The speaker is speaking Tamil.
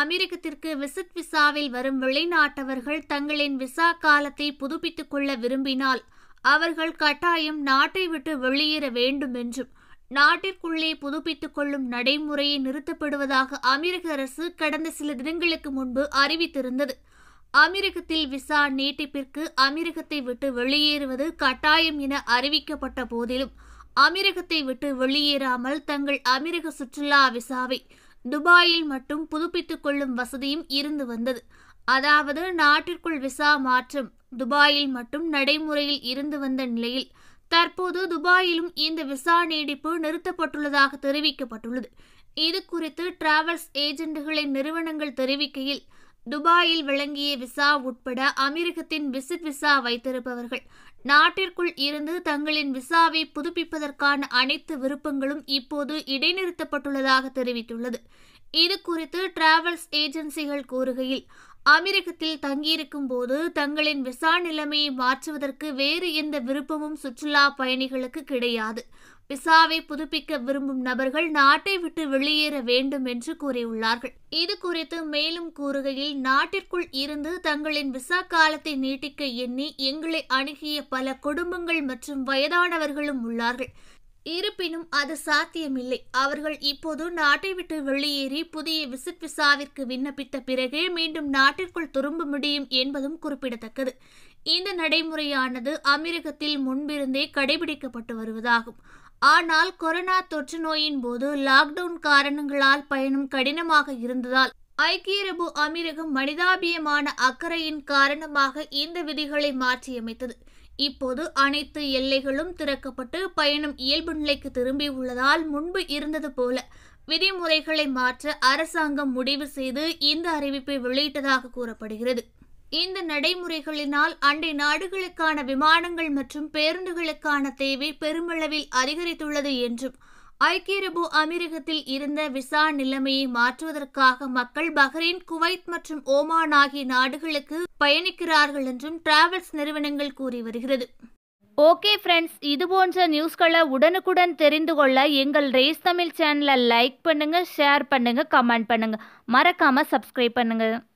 அமெரிக்கத்திற்கு விசிட் விசாவில் வரும் வெளிநாட்டவர்கள் தங்களின் விசா காலத்தை புதுப்பித்துக் கொள்ள விரும்பினால் அவர்கள் கட்டாயம் நாட்டை விட்டு வெளியேற வேண்டும் என்றும் நாட்டிற்குள்ளே புதுப்பித்துக் கொள்ளும் நடைமுறையை நிறுத்தப்படுவதாக அமெரிக்க அரசு கடந்த சில தினங்களுக்கு முன்பு அறிவித்திருந்தது அமெரிக்கத்தில் விசா நீட்டிப்பிற்கு அமெரிக்கத்தை விட்டு வெளியேறுவது கட்டாயம் என அறிவிக்கப்பட்ட போதிலும் அமெரிக்கத்தை விட்டு வெளியேறாமல் தங்கள் அமெரிக்க சுற்றுலா விசாவை துபாயில் மட்டும் புதுப்பித்துக் கொள்ளும் வசதியும் இருந்து வந்தது அதாவது நாட்டிற்குள் விசா மாற்றம் துபாயில் மட்டும் நடைமுறையில் இருந்து வந்த நிலையில் தற்போது துபாயிலும் இந்த விசா நீடிப்பு நிறுத்தப்பட்டுள்ளதாக தெரிவிக்கப்பட்டுள்ளது இது குறித்து டிராவல்ஸ் ஏஜென்ட்டுகளின் நிறுவனங்கள் தெரிவிக்கையில் துபாயில் வழங்கிய விசா உட்பட அமெரிக்கத்தின் விசிட் விசா வைத்திருப்பவர்கள் நாட்டிற்குள் இருந்து தங்களின் விசாவை புதுப்பிப்பதற்கான அனைத்து விருப்பங்களும் இப்போது இடைநிறுத்தப்பட்டுள்ளதாக தெரிவித்துள்ளது இது குறித்து டிராவல்ஸ் ஏஜென்சிகள் கூறுகையில் அமெரிக்கத்தில் தங்கியிருக்கும் போது தங்களின் விசா நிலைமையை மாற்றுவதற்கு வேறு எந்த விருப்பமும் சுற்றுலா பயணிகளுக்கு கிடையாது விசாவை புதுப்பிக்க விரும்பும் நபர்கள் நாட்டை விட்டு வெளியேற வேண்டும் என்று கூறியுள்ளார்கள் இது குறித்து மேலும் கூறுகையில் நாட்டிற்குள் இருந்து தங்களின் விசா காலத்தை நீட்டிக்க எண்ணி எங்களை அணுகிய பல குடும்பங்கள் மற்றும் வயதானவர்களும் உள்ளார்கள் இருப்பினும் அது சாத்தியமில்லை அவர்கள் இப்போது நாட்டை விட்டு வெளியேறி புதிய விசிட் விசாவிற்கு விண்ணப்பித்த பிறகே மீண்டும் நாட்டிற்குள் திரும்ப முடியும் என்பதும் குறிப்பிடத்தக்கது இந்த நடைமுறையானது அமெரிக்கத்தில் முன்பிருந்தே கடைபிடிக்கப்பட்டு வருவதாகும் ஆனால் கொரோனா தொற்று நோயின் போது லாக்டவுன் காரணங்களால் பயணம் கடினமாக இருந்ததால் ஐக்கிய அரபு அமீரகம் மனிதாபியமான அக்கறையின் காரணமாக இந்த விதிகளை மாற்றியமைத்தது இப்போது அனைத்து எல்லைகளும் திறக்கப்பட்டு பயணம் இயல்பு நிலைக்கு திரும்பியுள்ளதால் முன்பு இருந்தது போல விதிமுறைகளை மாற்ற அரசாங்கம் முடிவு செய்து இந்த அறிவிப்பை வெளியிட்டதாக கூறப்படுகிறது இந்த நடைமுறைகளினால் அண்டை நாடுகளுக்கான விமானங்கள் மற்றும் பேருந்துகளுக்கான தேவை பெருமளவில் அதிகரித்துள்ளது என்றும் ஐக்கிய அரபு அமீரகத்தில் இருந்த விசா நிலைமையை மாற்றுவதற்காக மக்கள் பஹ்ரைன் குவைத் மற்றும் ஓமான் ஆகிய நாடுகளுக்கு பயணிக்கிறார்கள் என்றும் டிராவல்ஸ் நிறுவனங்கள் கூறி வருகிறது ஓகே ஃப்ரெண்ட்ஸ் இது போன்ற நியூஸ்களை உடனுக்குடன் தெரிந்து கொள்ள எங்கள் ரேஸ் தமிழ் சேனலை லைக் பண்ணுங்க ஷேர் பண்ணுங்க கமெண்ட் பண்ணுங்க மறக்காம சப்ஸ்கிரைப் பண்ணுங்க